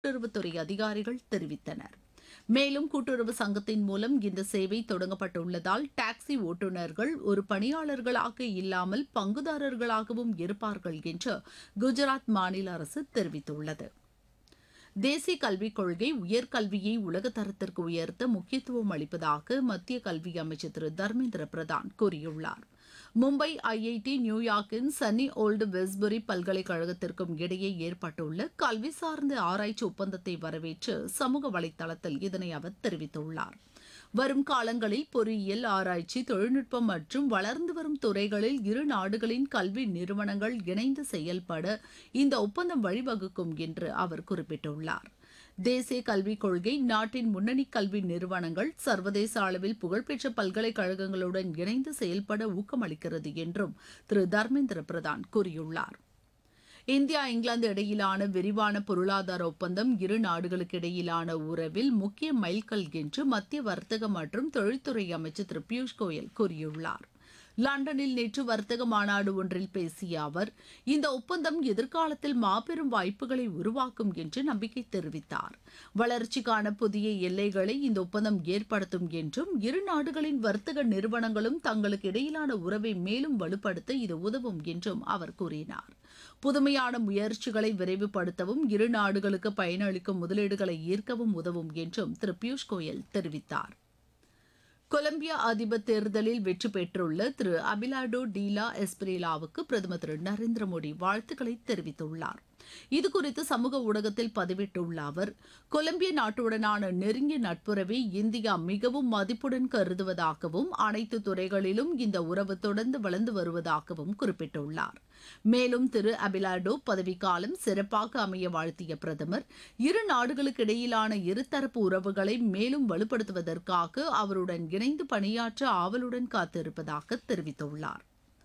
கூட்டுறவுத்துறை அதிகாரிகள் தெரிவித்தனர் மேலும் கூட்டுறவு சங்கத்தின் மூலம் இந்த சேவை தொடங்கப்பட்டுள்ளதால் டாக்ஸி ஓட்டுநர்கள் ஒரு பணியாளர்களாக இல்லாமல் பங்குதாரர்களாகவும் இருப்பார்கள் என்று குஜராத் மாநில அரசு தெரிவித்துள்ளது தேசிய கல்விக் கொள்கை உயர்கல்வியை உலகத்தரத்திற்கு உயர்த்த முக்கியத்துவம் அளிப்பதாக மத்திய கல்வி அமைச்சர் திரு தர்மேந்திர பிரதான் கூறியுள்ளார் மும்பை ஐஐடி நியூயார்க்கின் சன்னி ஓல்டு வெஸ்புரி பல்கலைக்கழகத்திற்கும் இடையே ஏற்பட்டுள்ள கல்வி சார்ந்த ஆராய்ச்சி ஒப்பந்தத்தை வரவேற்று சமூக வலைதளத்தில் இதனை அவர் தெரிவித்துள்ளார் வரும் காலங்களில் பொறியியல் ஆராய்ச்சி தொழில்நுட்பம் மற்றும் வளர்ந்து வரும் துறைகளில் இரு நாடுகளின் கல்வி நிறுவனங்கள் இணைந்து செயல்பட இந்த ஒப்பந்தம் வழிவகுக்கும் என்று அவர் குறிப்பிட்டுள்ளார் தேசிய கல்விக் கொள்கை நாட்டின் முன்னணி கல்வி நிறுவனங்கள் சர்வதேச அளவில் புகழ்பெற்ற பல்கலைக்கழகங்களுடன் இணைந்து செயல்பட ஊக்கமளிக்கிறது என்றும் திரு தர்மேந்திர பிரதான் கூறியுள்ளார் இந்தியா இங்கிலாந்து இடையிலான விரிவான பொருளாதார ஒப்பந்தம் இரு நாடுகளுக்கு இடையிலான உறவில் முக்கிய மைல்கல் என்று மத்திய வர்த்தக மற்றும் தொழில்துறை அமைச்சர் திரு பியூஷ் கோயல் கூறியுள்ளார் லண்டனில் நேற்று வர்த்தக மாநாடு ஒன்றில் பேசிய அவர் இந்த ஒப்பந்தம் எதிர்காலத்தில் மாபெரும் வாய்ப்புகளை உருவாக்கும் என்று நம்பிக்கை தெரிவித்தார் வளர்ச்சிக்கான புதிய எல்லைகளை இந்த ஒப்பந்தம் ஏற்படுத்தும் என்றும் இரு நாடுகளின் வர்த்தக நிறுவனங்களும் தங்களுக்கு இடையிலான உறவை மேலும் வலுப்படுத்த இது உதவும் என்றும் அவர் கூறினார் புதுமையான முயற்சிகளை விரைவுபடுத்தவும் இரு நாடுகளுக்கு பயனளிக்கும் முதலீடுகளை ஈர்க்கவும் உதவும் என்றும் திரு பியூஷ் கோயல் தெரிவித்தார் கொலம்பியா அதிபர் தேர்தலில் வெற்றி பெற்றுள்ள திரு அபிலாடோ டீலா எஸ்பிரேலாவுக்கு பிரதமர் திரு நரேந்திர மோடி வாழ்த்துக்களை தெரிவித்துள்ளார் இதுகுறித்து சமூக ஊடகத்தில் பதிவிட்டுள்ள அவர் கொலம்பிய நாட்டுடனான நெருங்கிய நட்புறவை இந்தியா மிகவும் மதிப்புடன் கருதுவதாகவும் அனைத்து துறைகளிலும் இந்த உறவு தொடர்ந்து வளர்ந்து வருவதாகவும் குறிப்பிட்டுள்ளார் மேலும் திரு அபிலாடோ பதவிக்காலம் சிறப்பாக அமைய வாழ்த்திய பிரதமர் இரு நாடுகளுக்கு இடையிலான இருதரப்பு உறவுகளை மேலும் வலுப்படுத்துவதற்காக அவருடன் இணைந்து பணியாற்ற ஆவலுடன் காத்திருப்பதாக தெரிவித்துள்ளார்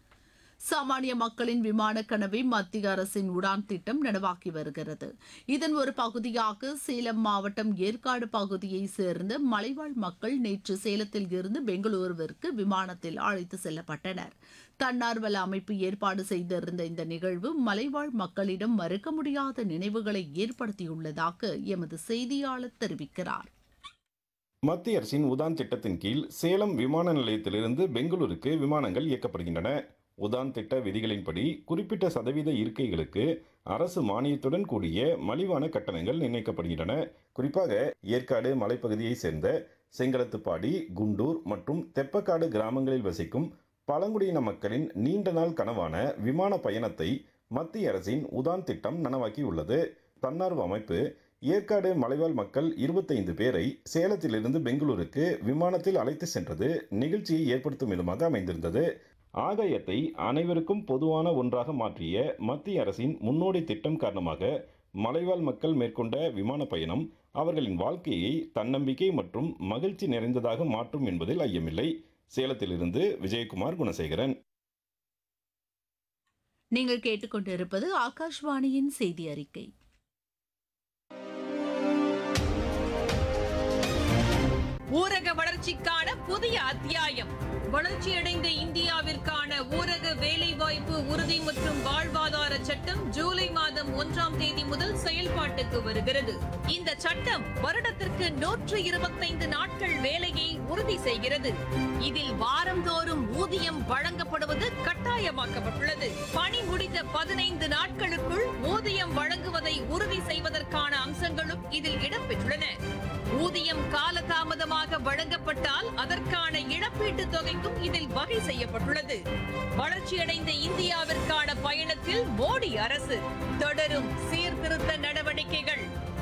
சாமானிய மக்களின் விமான கனவை மத்திய அரசின் உடான் திட்டம் நனவாக்கி வருகிறது இதன் ஒரு பகுதியாக சேலம் மாவட்டம் ஏற்காடு பகுதியைச் சேர்ந்த மலைவாழ் மக்கள் நேற்று சேலத்தில் இருந்து பெங்களூருவிற்கு விமானத்தில் அழைத்து செல்லப்பட்டனர் தன்னார்வல அமைப்பு ஏற்பாடு செய்திருந்த இந்த நிகழ்வு மலைவாழ் மக்களிடம் மறுக்க முடியாத நினைவுகளை ஏற்படுத்தியுள்ளதாக எமது செய்தியாளர் தெரிவிக்கிறார் மத்திய அரசின் உதான் திட்டத்தின் கீழ் சேலம் விமான நிலையத்திலிருந்து பெங்களூருக்கு விமானங்கள் இயக்கப்படுகின்றன உதான் திட்ட விதிகளின்படி குறிப்பிட்ட சதவீத இருக்கைகளுக்கு அரசு மானியத்துடன் கூடிய மலிவான கட்டணங்கள் நிர்ணயிக்கப்படுகின்றன குறிப்பாக ஏற்காடு மலைப்பகுதியைச் சேர்ந்த செங்கலத்துப்பாடி குண்டூர் மற்றும் தெப்பக்காடு கிராமங்களில் வசிக்கும் பழங்குடியின மக்களின் நீண்ட நாள் கனவான விமான பயணத்தை மத்திய அரசின் உதான் திட்டம் நனவாக்கியுள்ளது தன்னார்வ அமைப்பு ஏற்காடு மலைவாழ் மக்கள் இருபத்தைந்து பேரை சேலத்திலிருந்து பெங்களூருக்கு விமானத்தில் அழைத்து சென்றது நிகழ்ச்சியை ஏற்படுத்தும் விதமாக அமைந்திருந்தது ஆதாயத்தை அனைவருக்கும் பொதுவான ஒன்றாக மாற்றிய மத்திய அரசின் முன்னோடி திட்டம் காரணமாக மலைவாழ் மக்கள் மேற்கொண்ட விமான பயணம் அவர்களின் வாழ்க்கையை தன்னம்பிக்கை மற்றும் மகிழ்ச்சி நிறைந்ததாக மாற்றும் என்பதில் ஐயமில்லை சேலத்திலிருந்து விஜயகுமார் குணசேகரன் நீங்கள் கேட்டுக்கொண்டிருப்பது ஆகாஷ்வாணியின் செய்தி அறிக்கை ஊரக வளர்ச்சிக்கான புதிய அத்தியாயம் வளர்ச்சியடைந்த இந்தியாவிற்கான ஊரக வேலைவாய்ப்பு உறுதி மற்றும் வாழ்வாதார சட்டம் ஜூலை மாதம் ஒன்றாம் தேதி முதல் செயல்பாட்டுக்கு வருகிறது இந்த சட்டம் வருடத்திற்கு நூற்று இருபத்தைந்து நாட்கள் வேலையை உறுதி செய்கிறது இதில் வாரந்தோறும் ஊதியம் வழங்கப்படுவது கட்டாயமாக்கப்பட்டுள்ளது பணி முடிந்த பதினைந்து நாட்களுக்குள் ஊதியம் வழங்குவதை உறுதி செய்வதற்கான அம்சங்களும் இதில் இடம்பெற்றுள்ளன ஊதியம் காலதாமதமாக வழங்கப்பட்டால் அதற்கான இழப்பீட்டுத் தொகைக்கும் இதில் வகை செய்யப்பட்டுள்ளது வளர்ச்சியடைந்த இந்தியாவிற்கான பயணத்தில் மோடி அரசு தொடரும் சீர்திருத்த நடவடிக்கைகள்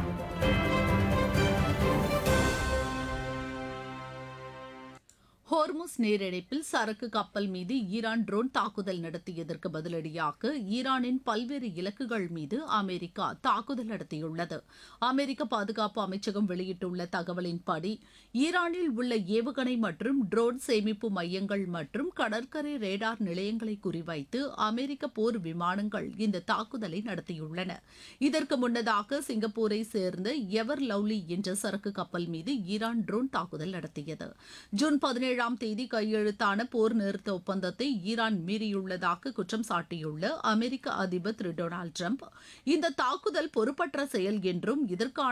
ஹோர்முஸ் நீரிணைப்பில் சரக்கு கப்பல் மீது ஈரான் ட்ரோன் தாக்குதல் நடத்தியதற்கு பதிலடியாக ஈரானின் பல்வேறு இலக்குகள் மீது அமெரிக்கா தாக்குதல் நடத்தியுள்ளது அமெரிக்க பாதுகாப்பு அமைச்சகம் வெளியிட்டுள்ள தகவலின்படி ஈரானில் உள்ள ஏவுகணை மற்றும் ட்ரோன் சேமிப்பு மையங்கள் மற்றும் கடற்கரை ரேடார் நிலையங்களை குறிவைத்து அமெரிக்க போர் விமானங்கள் இந்த தாக்குதலை நடத்தியுள்ளன இதற்கு முன்னதாக சிங்கப்பூரை சேர்ந்த எவர் லவ்லி என்ற சரக்கு கப்பல் மீது ஈரான் ட்ரோன் தாக்குதல் நடத்தியது ஜூன் பதினேழாம் தேதி கையெழுத்தான போர் நிறுத்த ஒப்பந்தத்தை ஈரான் மீறியுள்ளதாக குற்றம் சாட்டியுள்ள அமெரிக்க அதிபர் திரு டொனால்டு டிரம்ப் இந்த தாக்குதல் பொறுப்பற்ற செயல் என்றும் இதற்கான